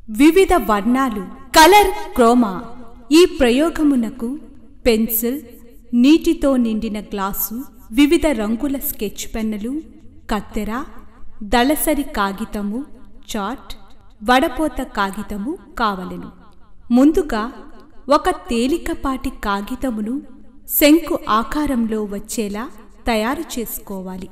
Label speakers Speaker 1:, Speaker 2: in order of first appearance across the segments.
Speaker 1: వివిధ వర్ణాలు colour Croma ఈ ప్రయోగమునకు పెన్సిల్ నీటితో నిండిన గ్లాసు వివిధ రంగుల స్కెచ్ పెన్నులు కత్తెర దళసరి కాగితము చాట్ వడపోత కాగితము కావలెను ముందుగా ఒక తేలికపాటి కాగితమును శంకు ఆకారంలో వచ్చేలా తయారు చేసుకోవాలి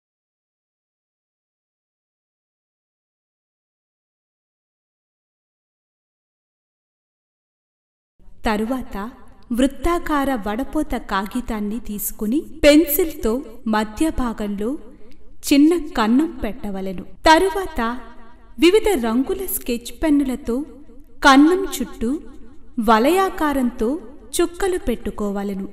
Speaker 1: తరువాత వృత్తాకార వడపోత కాగితాన్ని తీసుకుని పెన్సిల్తో మధ్య భాగంలో చిన్న కన్నం పెట్టవలెను తరువాత వివిధ రంగుల స్కెచ్ పెన్నులతో కన్నం చుట్టూ వలయాకారంతో చుక్కలు పెట్టుకోవలెను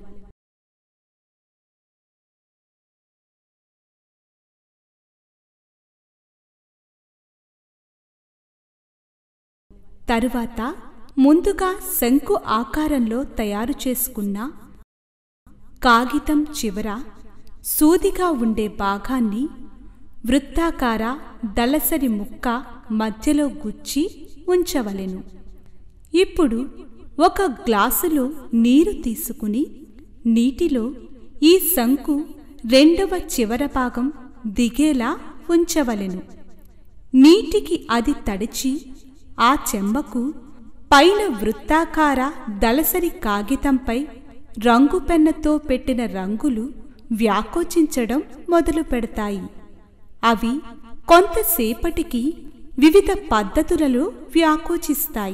Speaker 1: తరువాత ముందుగా శంకు ఆకారంలో తయారు చేసుకున్న కాగితం చివర సూదిగా ఉండే భాగాన్ని వృత్తాకార దళసరి ముక్క మధ్యలో గుచ్చి ఉంచవలెను ఇప్పుడు ఒక గ్లాసులో నీరు తీసుకుని నీటిలో ఈ శంకు రెండవ చివర భాగం దిగేలా ఉంచవలెను నీటికి అది తడిచి ఆ చెంబకు పైన వృత్తాకార దళసరి కాగితంపై రంగు పెన్నతో పెట్టిన రంగులు వ్యాకోచించడం మొదలు పెడతాయి అవి కొంతసేపటికి వివిధ పద్ధతులలో వ్యాకోచిస్తాయి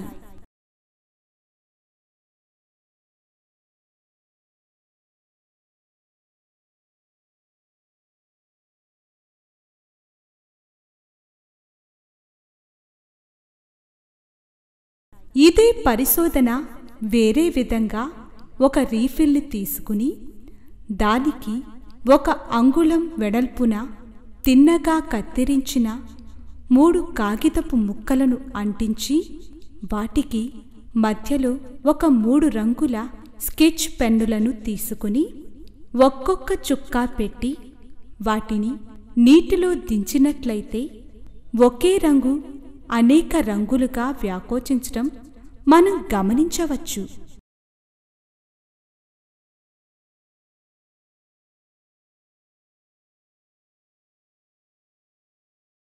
Speaker 1: ఇదే పరిశోధన వేరే విధంగా ఒక రీఫిల్ని తీసుకుని దానికి ఒక అంగుళం వెడల్పున తిన్నగా కత్తిరించిన మూడు కాగితపు ముక్కలను అంటించి వాటికి మధ్యలో ఒక మూడు రంగుల స్కెచ్ పెన్నులను తీసుకుని ఒక్కొక్క చుక్క పెట్టి వాటిని నీటిలో దించినట్లయితే ఒకే రంగు అనేక రంగులుగా వ్యాకోచించడం మనం గమనించవచ్చు